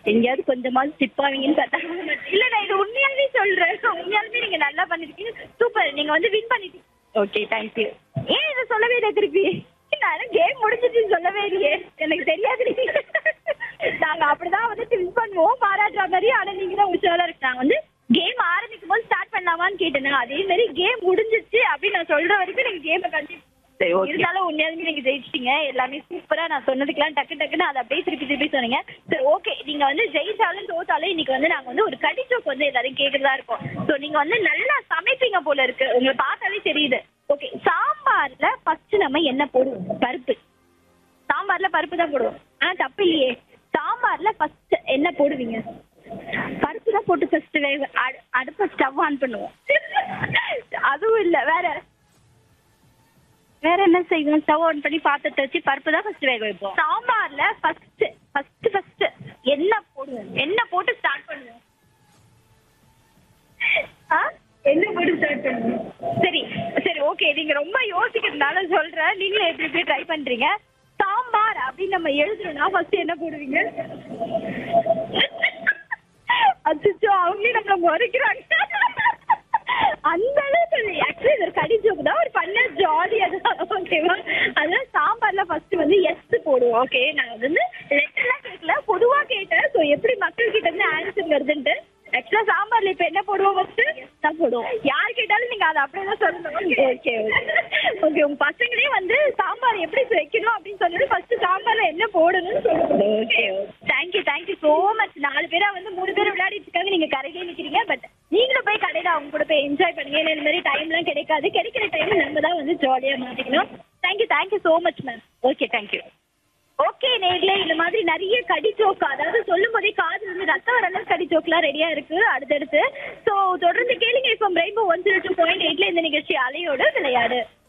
எங்கேயாவது கொஞ்சமாவது சிப்பாவீங்கன்னு பார்த்தா இல்ல நான் இது உண்மையாலுமே சொல்றேன் உண்மையாலுமே நீங்க நல்லா பண்ணிருக்கீங்க சூப்பர் நீங்க வந்து வின் பண்ணிட்டீங்க ஓகே தேங்க்யூ ஏன் இதை சொல்லவே இல்லை திருப்பி நான் கேம் முடிஞ்சிச்சுன்னு சொல்லவே இல்லையே எனக்கு தெரியாது நாங்க அப்படிதான் வந்து வின் பண்ணுவோம் பாராட்டுற மாதிரி ஆனா நீங்க தான் உஷாரா இருக்கு நாங்க வந்து கேம் ஆரம்பிக்கும் போது ஸ்டார்ட் பண்ணலாமான்னு கேட்டேன் அதே மாதிரி கேம் முடிஞ்சிச்சு அப்படின்னு நான் சொல்ற வரைக்கும் நீங்க கேமை கண்டிப்பா சரி ஓகே இருந்தாலும் உண்மையாலுமே நீங்க ஜெயிச்சிட்டீங்க எல்லாமே சூப்பரா நான் சொன்னதுக்கெல்லாம் டக்கு டக்குன்னு அதை அப்படியே திருப்பி திருப்பி சொன்னீங்க சரி ஓகே நீங்க வந்து ஜெயிச்சாலும் தோத்தாலும் இன்னைக்கு வந்து நாங்க வந்து ஒரு கடிச்சோக்கு வந்து எல்லாரும் கேக்குறதா இருக்கோம் சோ நீங்க வந்து நல்லா சமைப்பீங்க போல இருக்கு உங்களை பார்த்தாலே தெரியுது ஓகே சாம்பார்ல ஃபர்ஸ்ட் நம்ம என்ன போடுவோம் பருப்பு சாம்பார்ல பருப்பு தான் போடுவோம் ஆனா தப்பு இல்லையே சாம்பார்ல ஃபர்ஸ்ட் என்ன போடுவீங்க பருப்பு தான் போட்டு ஃபர்ஸ்ட் வேக அடு- அடுப்ப ஸ்டவ் ஆன் பண்ணுவோம் அதுவும் இல்ல வேற வேற என்ன செய்வோம் ஸ்டவ் ஆன் பண்ணி பாத்திரத்தை வச்சு பருப்பு தான் ஃபர்ஸ்ட் வேக வைப்போம் சாம்பார்ல ஃபர்ஸ்ட் ஃபர்ஸ்ட் ஃபர்ஸ்ட் என்ன போடுவோம் என்ன போட்டு ஸ்டார்ட் பண்ணுவோம் ஆ? என்ன போட்டு ஸ்டார்ட் பண்ணுவோம் சரி சரி ஓகே நீங்க ரொம்ப யோசிக்கிறதுனால சொல்றேன் நீங்களும் எப்படி எப்படி ட்ரை பண்றீங்க சாம்பார் அப்படின்னு நம்ம எழுதுறோம்னா ஃபர்ஸ்ட் என்ன போடுவீங்க அச்சோ அவங்களே நம்மள முறைக்கிறாங்க அந்த அளவுக்கு ஆக்சுவலி இது ஒரு கடி ஜோக் தான் ஒரு பண்ண ஜாலியா தான் ஓகேவா அதனால சாம்பார்ல ஃபர்ஸ்ட் வந்து எஸ் போடுவோம் ஓகே நான் வந்து லெட்டர்லாம் கேட்கல பொதுவா கேட்டேன் ஸோ எப்படி மக்கள் கிட்ட இருந்து ஆன்சர் வருதுன்ட்டு ஆக்சுவலா சாம்பார்ல இப்ப என்ன போடுவோம் ஃபர்ஸ்ட் தான் போடுவோம் யார் கேட்டாலும் நீங்க அதை அப்படியே தான் சொல்லணும் ஓகே ஓகே உங்க பசங்களே வந்து சாம்பார் எப்படி வைக்கணும் அப்படின்னு சொல்லிட்டு ஃபர்ஸ்ட் சாம்பார்ல என்ன போடணும்னு சொல்லுங்க okay thank you thank you so much நாலு பேரா வந்து மூணு பேர் விளையாடிட்டு இருக்காங்க நீங்க கரையிலே நிக்கிறீங்க பட் நீங்களும் போய் கடையில அவங்க கூட போய் என்ஜாய் பண்ணுங்க ஏன்னா இந்த மாதிரி டைம்லாம் கிடைக்காது கிடைக்கிற டைம் நம்ம தான் வந்து ஜாலியா மாத்திக்கணும் thank you thank you so much ma'am okay thank you okay நேர்களே இந்த மாதிரி நிறைய கடி ஜோக் அதாவது சொல்லும் போதே காது வந்து ரத்தம் வர அளவுக்கு கடி ஜோக்லாம் ரெடியா இருக்கு அடுத்தடுத்து ஸோ தொடர்ந்து கேளுங்க இப்போ rainbow one zero two point எயிட்ல இந்த நிகழ்ச்சி அலையோடு விளையாடு